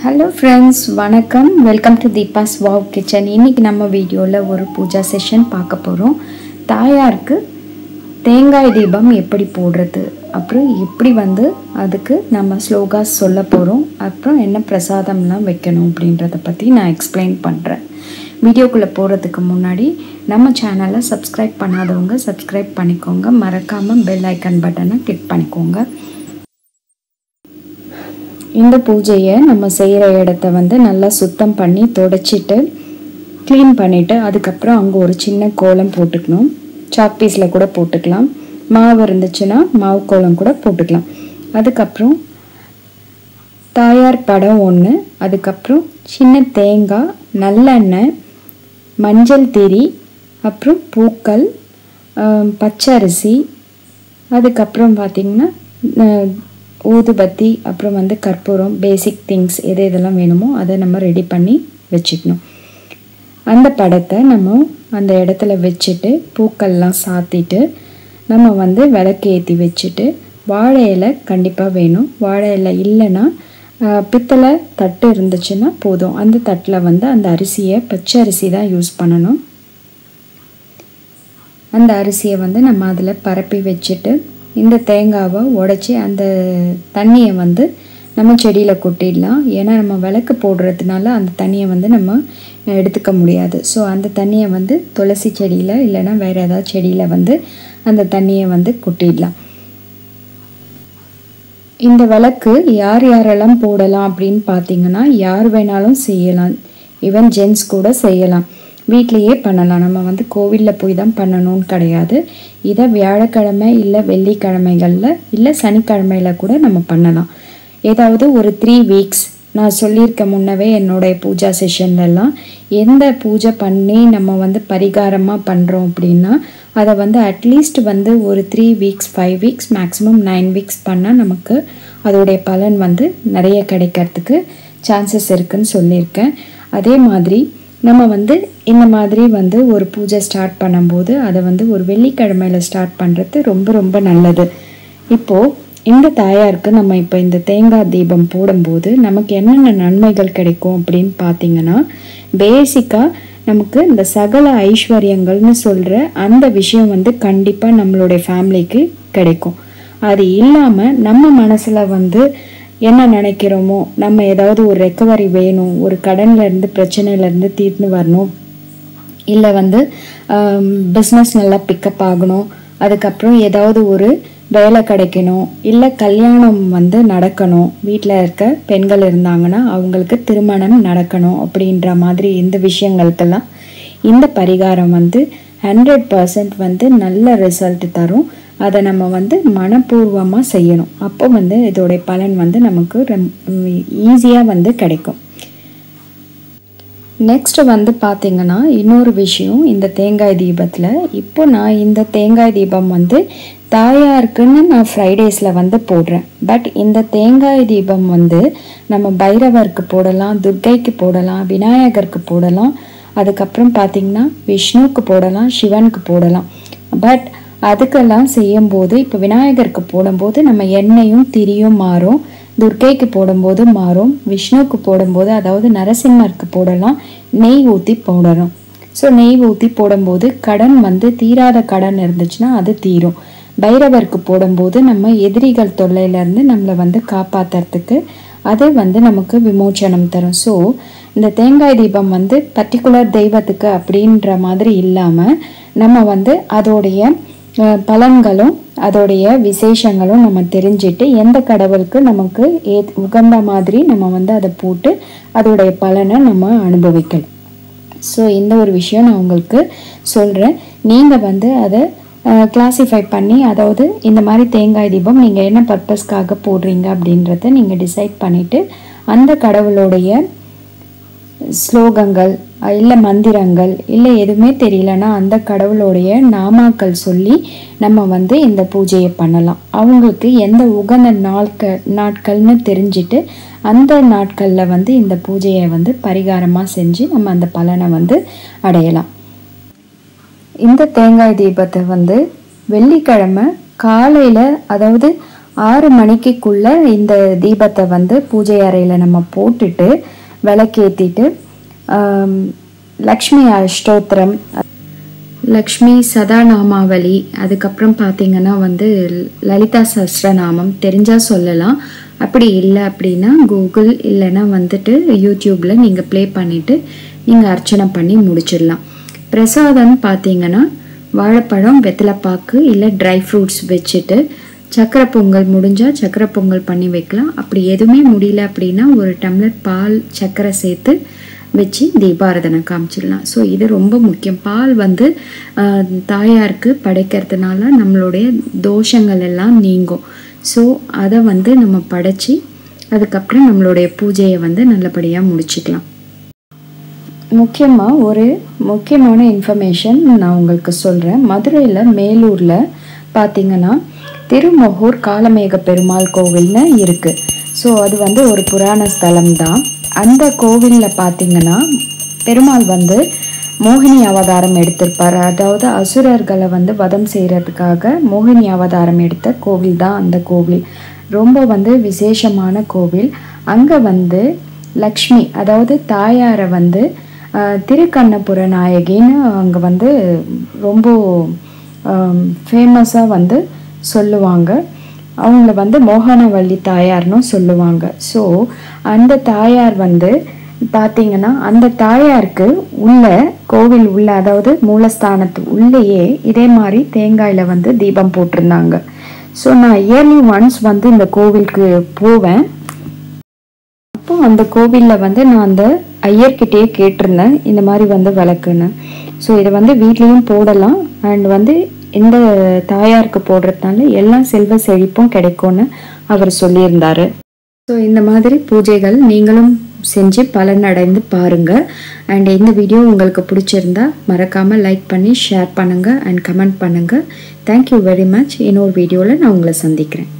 hello friends வணக்கம் welcome to Deepa's wow kitchen இன்றைக்கி நம்ம வீடியோவில் ஒரு பூஜா செஷன் பார்க்க போகிறோம் தாயாருக்கு தேங்காய் தீபம் எப்படி போடுறது அப்புறம் எப்படி வந்து அதுக்கு நம்ம ஸ்லோகாஸ் சொல்ல போகிறோம் அப்புறம் என்ன பிரசாதம்லாம் வைக்கணும் அப்படின்றத பற்றி நான் எக்ஸ்பிளைன் பண்ணுறேன் வீடியோக்குள்ளே போகிறதுக்கு முன்னாடி நம்ம சேனலை சப்ஸ்கிரைப் பண்ணாதவங்க சப்ஸ்கிரைப் பண்ணிக்கோங்க மறக்காமல் பெல் ஐக்கன் பட்டனை கிளிக் பண்ணிக்கோங்க இந்த பூஜையை நம்ம செய்கிற இடத்த வந்து நல்லா சுத்தம் பண்ணி தொடச்சிட்டு க்ளீன் பண்ணிவிட்டு அதுக்கப்புறம் அங்கே ஒரு சின்ன கோலம் போட்டுக்கணும் சாக் பீஸில் கூட போட்டுக்கலாம் மாவு இருந்துச்சுன்னா மாவு கோலம் கூட போட்டுக்கலாம் அதுக்கப்புறம் தாயார் படம் ஒன்று அதுக்கப்புறம் சின்ன தேங்காய் நல்லெண்ணெய் மஞ்சள் திரி அப்புறம் பூக்கள் ஆம், பச்சரிசி அதுக்கப்புறம் பார்த்திங்கன்னா அஹ், ஊதுபத்தி அப்புறம் வந்து கற்பூரம் பேசிக் திங்ஸ் எது எதெல்லாம் வேணுமோ அதை நம்ம ரெடி பண்ணி வச்சுக்கணும் அந்த படத்தை நம்ம அந்த இடத்துல வச்சுட்டு பூக்கள்லாம் சாத்திட்டு நம்ம வந்து விளக்கு ஏற்றி வச்சுட்டு வாழை இலை கண்டிப்பாக வேணும் வாழை இலை இல்லைன்னா ஆஹ், பித்தளை தட்டு இருந்துச்சுன்னா போதும் அந்த தட்டில் வந்து அந்த அரிசியை பச்சை அரிசி தான் யூஸ் பண்ணணும் அந்த அரிசியை வந்து நம்ம அதில் பரப்பி வச்சுட்டு இந்த தேங்காவை உடச்சி அந்த தண்ணியை வந்து நம்ம செடியில் கொட்டிடலாம் ஏன்னா நம்ம விளக்கு போடுறதுனால அந்த தண்ணியை வந்து நம்ம எடுத்துக்க முடியாது ஸோ அந்த தண்ணியை வந்து துளசி செடியில் இல்லைன்னா வேறு ஏதாவது செடியில் வந்து அந்த தண்ணியை வந்து கொட்டிடலாம் இந்த விளக்கு யார் யாரெல்லாம் போடலாம் அப்படின்னு பார்த்தீங்கன்னா யார் வேணாலும் செய்யலாம் ஈவன் ஜென்ஸ் கூட செய்யலாம் வீட்லேயே பண்ணலாம் நம்ம வந்து கோவிலில் போய் தான் பண்ணணும்னு கிடையாது இதை வியாழக்கிழமை இல்லை வெள்ளிக்கிழமைகளில் இல்லை சனிக்கிழமையில் கூட நம்ம பண்ணலாம் ஏதாவது ஒரு த்ரீ வீக்ஸ் நான் சொல்லியிருக்க முன்னவே என்னுடைய பூஜா செஷன்லலாம் எந்த பூஜை பண்ணி நம்ம வந்து பரிகாரமாக பண்ணுறோம் அப்படின்னா அதை வந்து அட்லீஸ்ட் வந்து ஒரு three weeks five weeks maximum nine weeks பண்ணால் நமக்கு அதோடைய பலன் வந்து நிறைய கிடைக்கிறதுக்கு சான்சஸ் இருக்குன்னு சொல்லியிருக்கேன் அதே மாதிரி நம்ம வந்து இந்த மாதிரி வந்து ஒரு பூஜை ஸ்டார்ட் பண்ணும்போது அதை வந்து ஒரு வெள்ளிக்கிழமையில ஸ்டார்ட் பண்ணுறது ரொம்ப ரொம்ப நல்லது இப்போது இந்த தாயாருக்கு நம்ம இப்போ இந்த தேங்காய் தீபம் போடும்போது நமக்கு என்னென்ன நன்மைகள் கிடைக்கும் அப்படின்னு பார்த்தீங்கன்னா பேசிக்காக நமக்கு இந்த சகல ஐஸ்வர்யங்கள்னு சொல்கிற அந்த விஷயம் வந்து கண்டிப்பாக நம்மளுடைய ஃபேமிலிக்கு கிடைக்கும் அது இல்லாமல் நம்ம மனசில் வந்து என்ன நினைக்கிறோமோ நம்ம ஏதாவது ஒரு ரெக்கவரி வேணும் ஒரு கடன்ல இருந்து பிரச்சனையில இருந்து தீர்ந்து வரணும் இல்லை வந்து பிஸ்னஸ் நல்லா பிக்கப் ஆகணும் அதுக்கப்புறம் ஏதாவது ஒரு வேலை கிடைக்கணும் இல்லை கல்யாணம் வந்து நடக்கணும் வீட்டில் இருக்க பெண்கள் இருந்தாங்கன்னா அவங்களுக்கு திருமணம் நடக்கணும் அப்படின்ற மாதிரி இந்த விஷயங்களுக்கெல்லாம் இந்த பரிகாரம் வந்து ஹண்ட்ரட் பர்சன்ட் வந்து நல்ல ரிசல்ட் தரும் அதை நம்ம வந்து மனப்பூர்வமாக செய்யணும் அப்போ வந்து இதோடைய பலன் வந்து நமக்கு ஈஸியாக வந்து கிடைக்கும் நெக்ஸ்ட் வந்து பார்த்தீங்கன்னா இன்னொரு விஷயம் இந்த தேங்காய் தீபத்தில் இப்போ நான் இந்த தேங்காய் தீபம் வந்து தாயாருக்குன்னு நான் ஃப்ரைடேஸில் வந்து போடுறேன் பட் இந்த தேங்காய் தீபம் வந்து நம்ம பைரவருக்கு போடலாம் துர்க்கைக்கு போடலாம் விநாயகருக்கு போடலாம் அதுக்கப்புறம் பார்த்தீங்கன்னா விஷ்ணுவுக்கு போடலாம் சிவனுக்கு போடலாம் பட் அதுக்கெல்லாம் செய்யும்போது இப்போ விநாயகருக்கு போடும்போது நம்ம எண்ணெயும் திரியும் மாறும் துர்க்கைக்கு போடும்போது மாறும் விஷ்ணுவுக்கு போடும்போது அதாவது நரசிம்மருக்கு போடலாம் நெய் ஊற்றி போடணும் ஸோ நெய் ஊற்றி போடும்போது கடன் வந்து தீராத கடன் இருந்துச்சுன்னா அது தீரும் பைரவருக்கு போடும்போது நம்ம எதிரிகள் தொல்லையிலேருந்து நம்மளை வந்து காப்பாற்றுறதுக்கு அது வந்து நமக்கு விமோச்சனம் தரும் ஸோ இந்த தேங்காய் தீபம் வந்து பர்டிகுலர் தெய்வத்துக்கு அப்படின்ற மாதிரி இல்லாமல் நம்ம வந்து அதோடைய அஹ், பலன்களும் அதோடைய விசேஷங்களும் நம்ம தெரிஞ்சுட்டு எந்த கடவுளுக்கு நமக்கு ஏ உகந்த மாதிரி நம்ம வந்து அதை போட்டு அதோடைய பலனை நம்ம அனுபவிக்கலாம் ஸோ இந்த ஒரு விஷயம் நான் உங்களுக்கு சொல்கிறேன் நீங்கள் வந்து அதை கிளாஸிஃபை பண்ணி அதாவது இந்த மாதிரி தேங்காய் தீபம் நீங்கள் என்ன பர்பஸ்க்காக போடுறீங்க அப்படின்றத நீங்கள் டிசைட் பண்ணிவிட்டு அந்த கடவுளுடைய ஸ்லோகங்கள் இல்லை மந்திரங்கள் இல்லை எதுவுமே தெரியலனா அந்த கடவுளுடைய நாமாக்கள் சொல்லி நம்ம வந்து இந்த பூஜையை பண்ணலாம் அவங்களுக்கு எந்த உகந்த நாட்கள் நாட்கள்னு தெரிஞ்சுட்டு அந்த நாட்களில் வந்து இந்த பூஜையை வந்து பரிகாரமாக செஞ்சு நம்ம அந்த பலனை வந்து அடையலாம் இந்த தேங்காய் தீபத்தை வந்து வெள்ளிக்கிழமை காலையில் அதாவது ஆறு மணிக்குள்ளே இந்த தீபத்தை வந்து பூஜை அறையில் நம்ம போட்டுட்டு விளக்கேற்றிட்டு லக்ஷ்மி அஷ்டோத்திரம் லக்ஷ்மி சதாநாமாவளி அதுக்கப்புறம் பார்த்தீங்கன்னா வந்து லலிதா சஹஸ்ரநாமம் தெரிஞ்சால் சொல்லலாம் அப்படி இல்லை அப்படின்னா கூகுள் இல்லைன்னா வந்துட்டு யூடியூப்பில் நீங்கள் ப்ளே பண்ணிவிட்டு நீங்கள் அர்ச்சனை பண்ணி முடிச்சிடலாம் பிரசாதம் பார்த்தீங்கன்னா வாழைப்பழம் வெத்தலைப்பாக்கு இல்லை ட்ரை ஃப்ரூட்ஸ் வச்சுட்டு சக்கரை பொங்கல் முடிஞ்சால் சக்கரை பொங்கல் பண்ணி வைக்கலாம் அப்படி எதுவுமே முடியல அப்படின்னா ஒரு டம்ளர் பால் சக்கரை சேர்த்து வச்சு தீபாரதனை காமிச்சிடலாம் ஸோ இது ரொம்ப முக்கியம் பால் வந்து ஆஹ், தாயாருக்கு படைக்கிறதுனால நம்மளுடைய தோஷங்கள் எல்லாம் நீங்கும் ஸோ அதை வந்து நம்ம படைச்சி அதுக்கப்புறம் நம்மளுடைய பூஜையை வந்து நல்லபடியாக முடிச்சுக்கலாம் முக்கியமாக ஒரு முக்கியமான இன்ஃபர்மேஷன் நான் உங்களுக்கு சொல்கிறேன் மதுரையில் மேலூரில் பார்த்தீங்கன்னா திருமொகூர் காலமேக பெருமாள் கோவில்னு இருக்குது ஸோ அது வந்து ஒரு புராண ஸ்தலம் தான் அந்த கோவிலில் பார்த்தீங்கன்னா பெருமாள் வந்து மோகினி அவதாரம் எடுத்திருப்பார் அதாவது அசுரர்களை வந்து வதம் செய்கிறதுக்காக மோகினி அவதாரம் எடுத்த கோவில் தான் அந்த கோவில் ரொம்ப வந்து விசேஷமான கோவில் அங்கே வந்து லக்ஷ்மி அதாவது தாயாரை வந்து ஆஹ், திருக்கண்ணபுர நாயகின்னு அங்கே வந்து ரொம்ப ஃபேமஸாக வந்து சொல்லுவாங்க அவங்கள வந்து மோகனவள்ளி தாயார்னு சொல்லுவாங்க ஸோ அந்த தாயார் வந்து பார்த்தீங்கன்னா அந்த தாயாருக்கு உள்ள கோவில் உள்ள அதாவது மூலஸ்தானத்து உள்ளேயே இதே மாதிரி தேங்காயில் வந்து தீபம் போட்டிருந்தாங்க ஸோ நான் இயர்லி ஒன்ஸ் வந்து இந்த கோவிலுக்கு போவேன் அப்போ அந்த கோவிலில் வந்து நான் அந்த ஐயர்கிட்டயே கேட்டிருந்தேன் இந்த மாதிரி வந்து விளக்குன்னு ஸோ இதை வந்து வீட்லேயும் போடலாம் அண்ட் வந்து இந்த தாயாருக்கு போடுறதுனால எல்லா செல்வ செழிப்பும் கிடைக்கும்னு அவர் சொல்லியிருந்தாரு ஸோ இந்த மாதிரி பூஜைகள் நீங்களும் செஞ்சு பலனடைந்து பாருங்க அண்ட் இந்த வீடியோ உங்களுக்கு பிடிச்சிருந்தா மறக்காமல் லைக் பண்ணி ஷேர் பண்ணுங்கள் அண்ட் கமெண்ட் பண்ணுங்கள் தேங்க்யூ வெரி மச் இன்னொரு வீடியோவில் நான் உங்களை சந்திக்கிறேன்